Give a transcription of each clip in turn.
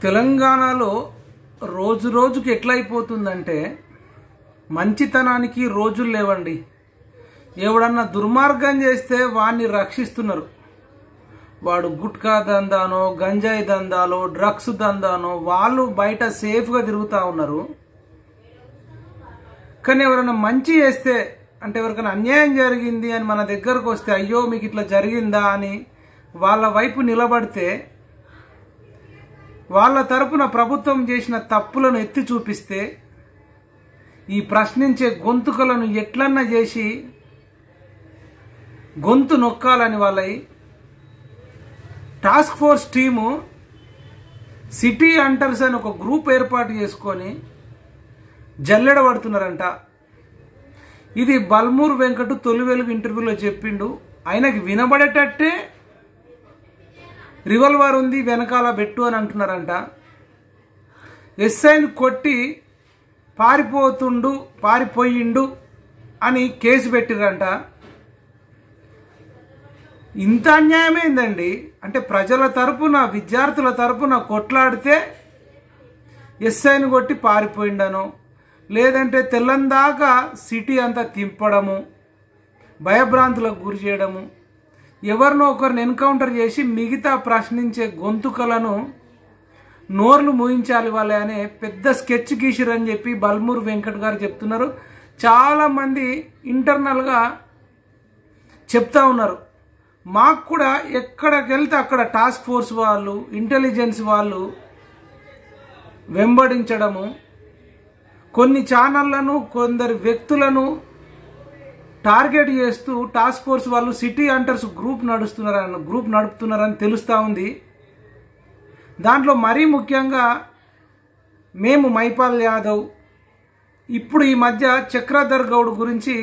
తెలంగాణలో రోజు రోజుకి ఎట్లయిపోతుందంటే మంచితనానికి రోజులు లేవండి ఎవడన్నా దుర్మార్గం చేస్తే వాడిని రక్షిస్తున్నారు వాడు గుట్కా దందానో గంజాయి దందాలో డ్రగ్స్ దందానో వాళ్ళు బయట సేఫ్గా తిరుగుతూ ఉన్నారు కానీ ఎవరైనా మంచి చేస్తే అంటే ఎవరికైనా అన్యాయం జరిగింది అని మన దగ్గరకు వస్తే అయ్యో మీకు ఇట్లా జరిగిందా అని వాళ్ళ వైపు నిలబడితే వాళ్ళ తరపున ప్రభుత్వం చేసిన తప్పులను ఎత్తి చూపిస్తే ఈ ప్రశ్నించే గొంతుకలను ఎట్లన్నా చేసి గొంతు నొక్కాలని వాళ్ళవి task force team city hunters అని ఒక గ్రూప్ ఏర్పాటు చేసుకొని జల్లెడ పడుతున్నారంట ఇది బల్మూర్ వెంకట్ తొలి వెలుగు ఇంటర్వ్యూలో చెప్పిండు ఆయనకి వినబడేటట్టే రివల్వర్ ఉంది వెనకాల పెట్టు అని అంటున్నారంట ఎస్ఐని కొట్టి పారిపోతుండు పారిపోయిండు అని కేసు పెట్టిరంట ఇంత అన్యాయమైందండి అంటే ప్రజల తరపున విద్యార్థుల తరపున కొట్లాడితే ఎస్ఐని కొట్టి పారిపోయిండను లేదంటే తెల్లందాకా సిటీ అంతా తింపడము భయభ్రాంతులకు గురి చేయడము ఎవరినో ఒకరిని ఎన్కౌంటర్ చేసి మిగతా ప్రశ్నించే గొంతుకలను నోర్లు మూయించాలి వాళ్ళే అనే పెద్ద స్కెచ్ గీసిరని చెప్పి బల్మూర్ వెంకట్ గారు చెప్తున్నారు చాలామంది ఇంటర్నల్గా చెప్తా ఉన్నారు మాకు కూడా ఎక్కడికి వెళ్తే అక్కడ టాస్క్ ఫోర్స్ వాళ్ళు ఇంటెలిజెన్స్ వాళ్ళు వెంబడించడము కొన్ని ఛానళ్లను కొందరు వ్యక్తులను టార్గెట్ చేస్తూ టాస్క్ ఫోర్స్ వాళ్ళు సిటీ అంటర్స్ గ్రూప్ నడుస్తున్నారని గ్రూప్ నడుపుతున్నారని తెలుస్తూ ఉంది దాంట్లో మరీ ముఖ్యంగా మేము మైపాల్ యాదవ్ ఇప్పుడు ఈ మధ్య చక్రధర్ గౌడ్ గురించి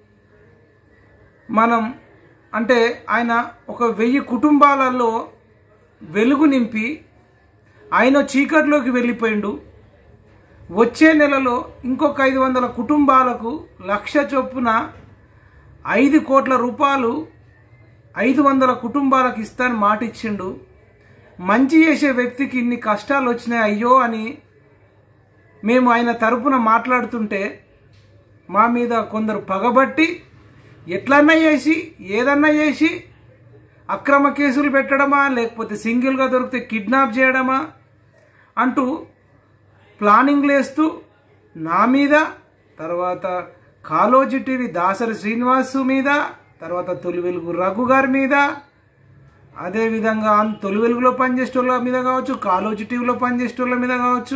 మనం అంటే ఆయన ఒక వెయ్యి కుటుంబాలలో వెలుగు నింపి ఆయన చీకట్లోకి వెళ్ళిపోయిండు వచ్చే నెలలో ఇంకొక ఐదు వందల కుటుంబాలకు లక్ష చొప్పున ఐదు కోట్ల రూపాయలు ఐదు వందల కుటుంబాలకు ఇస్తాను మాట ఇచ్చిండు మంచి చేసే వ్యక్తికి ఇన్ని కష్టాలు వచ్చినాయి అయ్యో అని మేము ఆయన తరపున మాట్లాడుతుంటే మా మీద కొందరు పగబట్టి ఎట్లన్నా చేసి ఏదన్నా చేసి అక్రమ కేసులు పెట్టడమా లేకపోతే సింగిల్గా దొరికితే కిడ్నాప్ చేయడమా అంటూ ప్లానింగ్లు వేస్తూ నా మీద తర్వాత కాలోజీ టీవీ దాసరి శ్రీనివాసు మీద తర్వాత తొలి వెలుగు రఘు గారి మీద అదేవిధంగా తొలి వెలుగులో పనిచేసేటోళ్ళ మీద కావచ్చు కాలోజీ టీవీలో పనిచేసేటోళ్ళ మీద కావచ్చు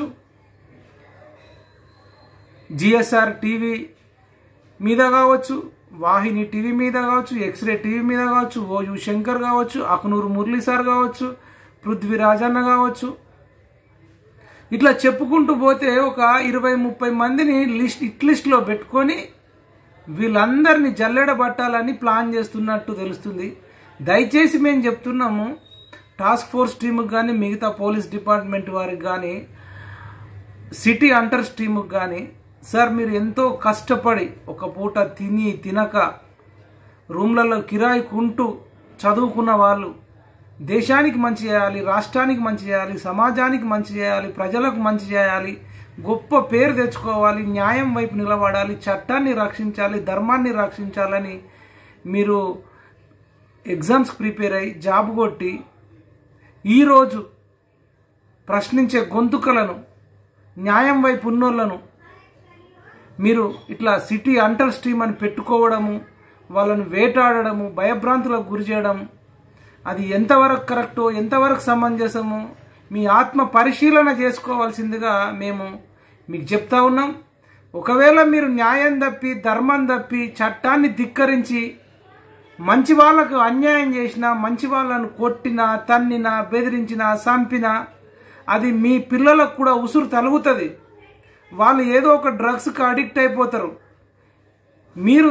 జిఎస్ఆర్ టీవీ మీద కావచ్చు వాహిని టీవీ మీద కావచ్చు ఎక్స్రే టీవీ మీద కావచ్చు ఓయు శంకర్ కావచ్చు అకనూరు మురళీ సార్ కావచ్చు పృథ్వీరాజన్న కావచ్చు ఇట్లా చెప్పుకుంటూ పోతే ఒక ఇరవై ముప్పై మందిని లిస్ట్ ఇట్ లిస్ట్లో పెట్టుకొని వీళ్ళందరినీ జల్లెడబట్టాలని ప్లాన్ చేస్తున్నట్టు తెలుస్తుంది దయచేసి మేము చెప్తున్నాము టాస్క్ ఫోర్స్ టీముకి కానీ మిగతా పోలీస్ డిపార్ట్మెంట్ వారికి కానీ సిటీ అంటర్స్ టీముకి కానీ సార్ మీరు ఎంతో కష్టపడి ఒక పూట తిని తినక రూమ్లలో కిరాయి కుంటూ చదువుకున్న వాళ్ళు దేశానికి మంచి చేయాలి రాష్ట్రానికి మంచి చేయాలి సమాజానికి మంచి చేయాలి ప్రజలకు మంచి చేయాలి గొప్ప పేరు తెచ్చుకోవాలి న్యాయం వైపు నిలబడాలి చట్టాన్ని రక్షించాలి ధర్మాన్ని రక్షించాలని మీరు ఎగ్జామ్స్ ప్రిపేర్ అయ్యి జాబ్ కొట్టి ఈరోజు ప్రశ్నించే గొంతుకలను న్యాయం వైపు ఉన్నోళ్లను మీరు ఇట్లా సిటీ అంటర్ స్ట్రీమ్ అని పెట్టుకోవడము వాళ్ళని వేటాడడము భయభ్రాంతులకు గురి చేయడం అది ఎంతవరకు కరెక్టో ఎంతవరకు సమంజసమో మీ ఆత్మ పరిశీలన చేసుకోవాల్సిందిగా మేము మీకు చెప్తా ఉన్నాం ఒకవేళ మీరు న్యాయం తప్పి ధర్మం తప్పి చట్టాన్ని ధిక్కరించి మంచి వాళ్ళకు అన్యాయం చేసినా మంచి వాళ్ళను కొట్టినా తన్నినా బెదిరించినా చంపినా అది మీ పిల్లలకు కూడా ఉసురు తలుగుతుంది వాళ్ళు ఏదో ఒక డ్రగ్స్కి అడిక్ట్ అయిపోతారు మీరు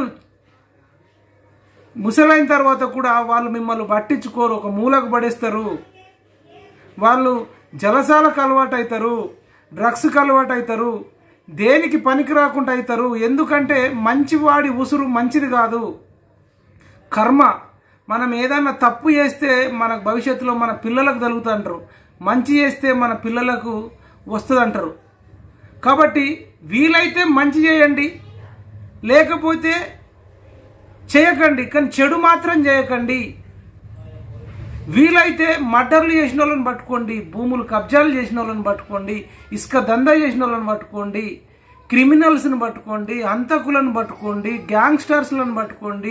ముసలైన తర్వాత కూడా వాళ్ళు మిమ్మల్ని పట్టించుకోరు ఒక మూలకు పడేస్తారు వాళ్ళు జలసాలకు అలవాటు అవుతారు డ్రగ్స్కి అలవాటు అవుతారు దేనికి పనికి రాకుండా అవుతారు ఎందుకంటే మంచివాడి ఉసురు మంచిది కాదు కర్మ మనం ఏదైనా తప్పు చేస్తే మన భవిష్యత్తులో మన పిల్లలకు తగులుతుంటారు మంచి చేస్తే మన పిల్లలకు వస్తుంది అంటారు కాబట్టి వీలైతే మంచి చేయండి లేకపోతే చేయకండి కానీ చెడు మాత్రం చేయకండి వీలైతే మర్డర్లు చేసిన వాళ్ళని పట్టుకోండి భూములు కబ్జాలు చేసిన వాళ్ళని పట్టుకోండి ఇసుక దందా చేసిన వాళ్ళని పట్టుకోండి క్రిమినల్స్ని పట్టుకోండి హంతకులను పట్టుకోండి గ్యాంగ్స్టర్స్లను పట్టుకోండి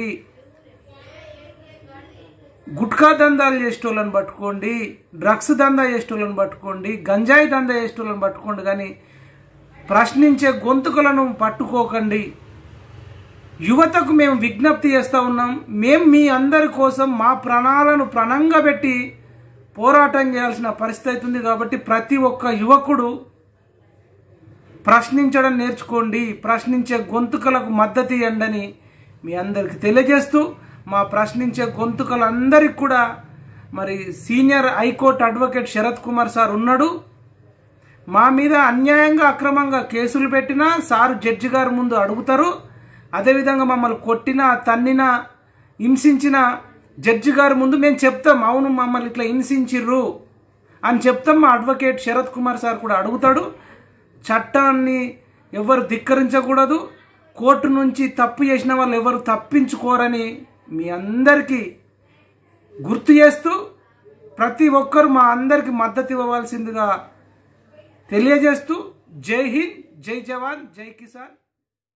గుట్కా దందాలు చేసేటోళ్ళని పట్టుకోండి డ్రగ్స్ దందా చేసేటోళ్ళని పట్టుకోండి గంజాయి దందా చేసేటోళ్ళని పట్టుకోండి కానీ ప్రశ్నించే గొంతుకలను పట్టుకోకండి యువతకు మేము విజ్ఞప్తి చేస్తూ ఉన్నాం మేము మీ అందరి కోసం మా ప్రాణాలను ప్రణంగా పెట్టి పోరాటం చేయాల్సిన పరిస్థితి అవుతుంది కాబట్టి ప్రతి ఒక్క యువకుడు ప్రశ్నించడం నేర్చుకోండి ప్రశ్నించే గొంతుకలకు మద్దతు ఇవ్వండి మీ అందరికి తెలియజేస్తూ మా ప్రశ్నించే గొంతుకలందరికి కూడా మరి senior high court advocate Sharath Kumar sir ఉన్నాడు మా మీద అన్యాయంగా అక్రమంగా కేసులు పెట్టినా సార్ జడ్జి గారి ముందు అడుగుతారు అదేవిధంగా మమ్మల్ని కొట్టినా తన్నినా హింసించిన జడ్జి గారి ముందు మేము చెప్తాం అవును మమ్మల్ని ఇట్లా హింసించిర్రు అని చెప్తాం మా అడ్వకేట్ శరత్ కుమార్ సార్ కూడా అడుగుతాడు చట్టాన్ని ఎవరు ధిక్కరించకూడదు కోర్టు నుంచి తప్పు చేసిన వాళ్ళు ఎవరు తప్పించుకోరని మీ అందరికీ గుర్తు చేస్తూ ప్రతి ఒక్కరు మా అందరికి మద్దతు ఇవ్వవలసిందిగా తెలియజేస్తూ జై హింద్ జై జవాన్ జై కిసాన్